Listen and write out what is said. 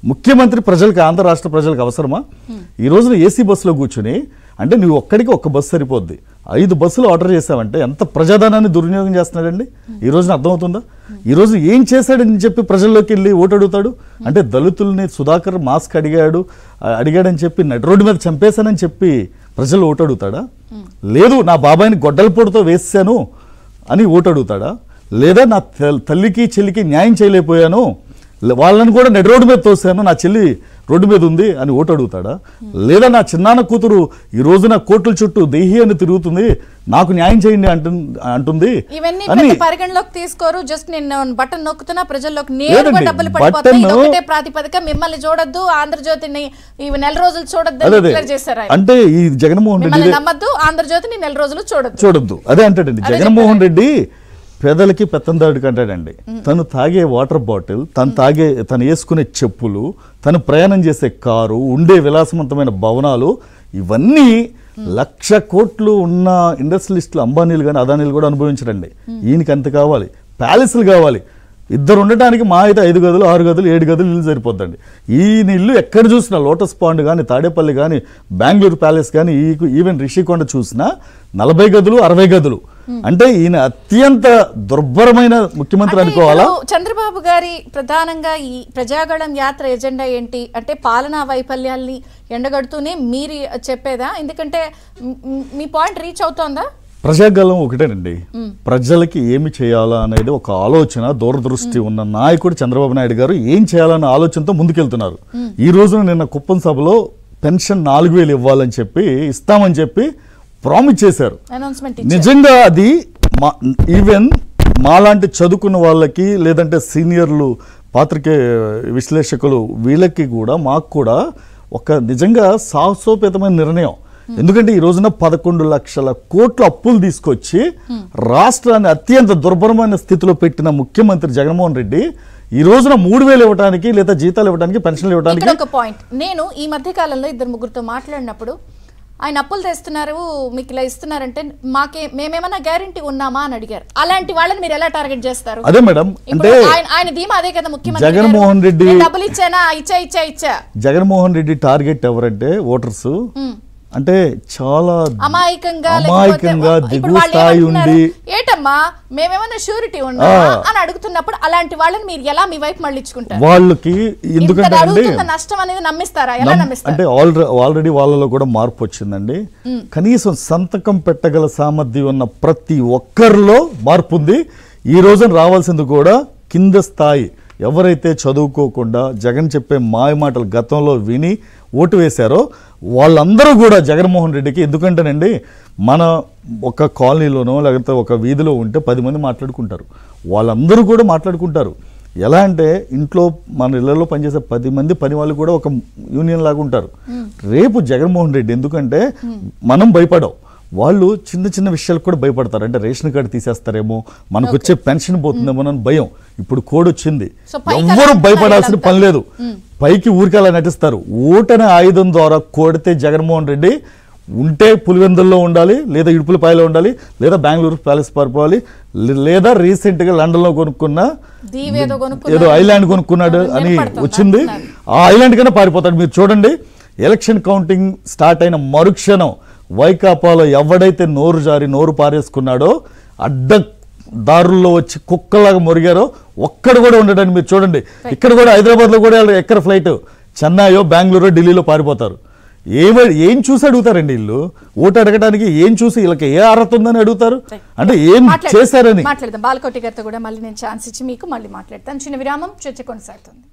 ముఖ్యమంత్రి ప్రజలకు ఆంధ్ర రాష్ట్ర ప్రజలకు అవసరమా ఈ రోజున ఏసీ బస్సులో కూర్చుని అంటే నువ్వు ఒక్కడికి ఒక్క బస్సు సరిపోద్ది ఐదు బస్సులు ఆర్డర్ చేసావంటే ఎంత ప్రజాధనాన్ని దుర్వినియోగం చేస్తున్నాడండి ఈ రోజున అర్థమవుతుందా ఈ రోజు ఏం చేశాడని చెప్పి ప్రజల్లోకి వెళ్ళి ఓటు అడుగుతాడు అంటే దళితుల్ని సుధాకర్ మాస్క్ అడిగాడు ఆ, అడిగాడని చెప్పి నడి రోడ్డు మీద చంపేశానని చెప్పి ప్రజలు ఓటు అడుగుతాడా లేదు నా బాబాయిని గొడ్డల పొడితో వేసాను అని ఓటు అడుగుతాడా లేదా నా తెల్- తల్లికి చెల్లికి న్యాయం చేయలేకపోయాను లే- వాళ్ళని కూడా నెట్ రోడ్డు మీద తోసాను నా చెల్లి రోడ్డు మీద ఉంది అని ఓటు అడుగుతాడా లేదా నా చిన్నాన్న కూతురు ఈ రోజున కోట్ల చుట్టూ దేహి అని తిరుగుతుంది నాకు న్యాయం చేయండి అంటు అంటుంది ఇవన్నీ అని పెద్ద పరిగణలోకి తీసుకోరు జస్ట్ నేను బటన్ నొక్కుతున్నా ప్రజల్లోకి నేరుగా లేదండి, డబ్బులు పడిపోతాయి బటన్ ఇది ఒకటే ప్రాతిపదిక మిమ్మల్ని చూడొద్దు ఆంధ్రజ్యోతిని ఈ నెల రోజులు చూడొద్దు అదే అదే డిక్లేర్ చేశారు ఆయన. అంటే ఈ జగన్మోహన్ రెడ్డి మిమ్మల్ని నమ్మద్దు ఆంధ్రజ్యోతిని నెల రోజులు చూడొద్దు చూడొద్దు అదే అంటాడండి అదే జగన్మోహన్ రెడ్డి పేదలకి పెత్తందాడికి అంటాడండి తను తాగే వాటర్ బాటిల్ తను తాగే తను వేసుకునే చెప్పులు తను ప్రయాణం చేసే కారు ఉండే విలాసవంతమైన భవనాలు ఇవన్నీ లక్ష కోట్లు ఉన్న ఇండస్ట్రియలిస్టులు అంబానీలు కానీ అదానీలు కూడా అనుభవించరండి ఈయనకి అంత కావాలి ప్యాలెస్లు కావాలి ఇద్దరు ఉండటానికి మా అయితే ఐదు గదులు ఆరు గదులు ఏడు గదులు ఇల్లు సరిపోద్దండి ఈయన ఇల్లు ఎక్కడ చూసినా లోటస్ పాండ్ కానీ తాడేపల్లి కానీ బెంగళూరు ప్యాలెస్ కానీ ఈ ఈవెన్ రిషికొండ చూసినా నలభై గదులు అరవై గదులు అంటే ఈయన అత్యంత దుర్భరమైన ముఖ్యమంత్రి అంటే అనుకోవాలా ఇప్పుడు చంద్రబాబు గారి ప్రధానంగా ఈ ప్రజాగళం యాత్ర ఎజెండా ఏంటి అంటే పాలనా వైఫల్యాల్ని ఎండగడుతూనే మీరు చెప్పేదా ఎందుకంటే మ్- మ్- మీ పాయింట్ రీచ్ అవుతోందా ప్రజాగలం ఒకటేనండి ప్రజలకి ఏమి చేయాలా అనేది ఒక ఆలోచన దూరదృష్టి ఉన్న నాయకుడు చంద్రబాబు నాయుడు గారు ఏం చేయాలన్న ఆలోచనతో ముందుకెళ్తున్నారు ఈ రోజున నిన్న కుప్పం సభలో పెన్షన్ నాలుగు వేలు ఇవ్వాలని చెప్పి ఇస్తామని చెప్పి ప్రామిస్ చేశారు అనౌన్స్మెంట్ నిజంగా అది మా ఈవెన్ మాలాంటి చదువుకున్న వాళ్ళకి లేదంటే సీనియర్లు పాత్రికే విశ్లేషకులు వీళ్ళకి కూడా మాకు కూడా ఒక నిజంగా సాహసోపేతమైన నిర్ణయం ఎందుకంటే ఈ రోజున పదకొండు లక్షల కోట్ల అప్పులు తీసుకొచ్చి రాష్ట్రాన్ని అత్యంత దుర్భరమైన స్థితిలో పెట్టిన ముఖ్యమంత్రి జగన్మోహన్ రెడ్డి ఈ రోజున మూడు వేలు ఇవ్వడానికి లేదా జీతాలు ఇవ్వడానికి పెన్షన్లు ఇవ్వడానికి ఇక్కడ ఒక పాయింట్ నేను ఈ మధ్య కాలంలో ఇద్దరు ముగ్గురితో మాట్లాడినప్పుడు ఆయన అప్పులు తెస్తున్నారు మీకు ఇలా ఇస్తున్నారంటే మాకే మేమేమన్నా గ్యారంటీ ఉన్నామా అని అడిగారు అలాంటి వాళ్ళని మీరు ఎలా టార్గెట్ చేస్తారు అదే మేడం ఇప్పుడు అంటే ఆయన ఆయన ధీమా అదే కదా ముఖ్యమంత్రి జగన్మోహన్ గారు. రెడ్డి- నేను డబ్బులు ఇచ్చానా ఇచ్చా ఇచ్చా ఇచ్చా జగన్మోహన్ రెడ్డి టార్గెట్ ఎవరంటే ఓటర్స్ అంటే చాలా అమాయకంగా అమాయకంగా లేకపోతే- ఇప్పుడు దిగువ వాళ్ళు స్థాయి ఏమంటున్నారు? ఉండి ఏటమ్మా మేమేమన్నా షూరిటీ ఉన్నా అని అడుగుతున్నప్పుడు అలాంటి వాళ్ళని మీరు ఎలా మీ వైపు మళ్ళించుకుంటారు వాళ్ళకి ఇంత ఎందుకంటే అండి అడుగుతున్న నష్టం అనేది నమ్మిస్తారా ఎలా నమ్- నమ్మిస్తారు అంటే ఆల్రెడీ ఆల్రెడీ వాళ్ళలో కూడా మార్పు వచ్చిందండి కనీసం సంతకం పెట్టగల సామర్థ్యం ఉన్న ప్రతి ఒక్కరిలో మార్పు ఉంది ఈ రోజున రావాల్సింది కూడా కింద స్థాయి ఎవరైతే చదువుకోకుండా జగన్ చెప్పే మాయ మాటలు గతంలో విని ఓటు వేశారో వాళ్ళందరూ కూడా జగన్మోహన్ రెడ్డికి ఎందుకంటేనండి మన ఒక కాలనీలోనో లేకపోతే ఒక వీధిలో ఉంటే పది మంది మాట్లాడుకుంటారు వాళ్ళందరూ కూడా మాట్లాడుకుంటారు ఎలా అంటే ఇంట్లో మన ఇళ్లలో పనిచేసే పది మంది పని వాళ్ళు కూడా ఒక యూనియన్ లాగా ఉంటారు రేపు జగన్మోహన్ రెడ్డి ఎందుకంటే మనం భయపడవు వాళ్ళు చిన్న చిన్న విషయాలకు కూడా భయపడతారు అంటే రేషన్ కార్డు తీసేస్తారేమో మనకు వచ్చే పెన్షన్ పోతుందేమో అని భయం ఇప్పుడు కోడ్ వచ్చింది సో పైకి ఎవ్వరు అలా భయపడాల్సిన అంటున్నారు పని లేదు పైకి ఊరికి అలా నటిస్తారు ఓటనే ఆయుధం ద్వారా కొడితే జగన్మోహన్ రెడ్డి ఉంటే పులివెందుల్లో ఉండాలి లేదా ఇడుపులపాయలో ఉండాలి లేదా బెంగళూరు ప్యాలెస్ పారిపోవాలి లే- లేదా రీసెంట్గా లండన్లో కొనుక్కున్న దీవి ఏదో కొనుక్కున్నారు. ఏదో ఐలాండ్ కొనుక్కున్నాడు అని నిలబడుతుంది వచ్చింది అంటున్నారు. ఆ ఐలాండ్ కన్నా పారిపోతాడు మీరు చూడండి ఎలక్షన్ కౌంటింగ్ స్టార్ట్ అయిన మరుక్షణం వైకాపాలో ఎవడైతే నోరు జారి నోరు పారేసుకున్నాడో అడ్డ దారుల్లో వచ్చి కుక్కలాగా మురిగారో ఒక్కడు కూడా ఉండడండి మీరు చూడండి ఇక్కడ కూడా హైదరాబాద్లో కూడా వాళ్ళు ఎక్కడ ఫ్లైట్ చెన్నైయో బెంగళూరు ఢిల్లీలో పారిపోతారు ఏమ ఏం చూసి అడుగుతారండి వీళ్ళు ఓటు అడగడానికి ఏం చూసి వీళ్ళకి ఏ అర్హత ఉందని అడుగుతారు అంటే ఏం మాట్లాడదాం. చేశారని మాట్లాడదాం బాలకోటి గారితో కూడా మళ్ళీ నేను ఛాన్స్ ఇచ్చి మీకు మళ్ళీ మాట్లాడతాను చిన్న విరామం చర్చ కొనసాగుతుంది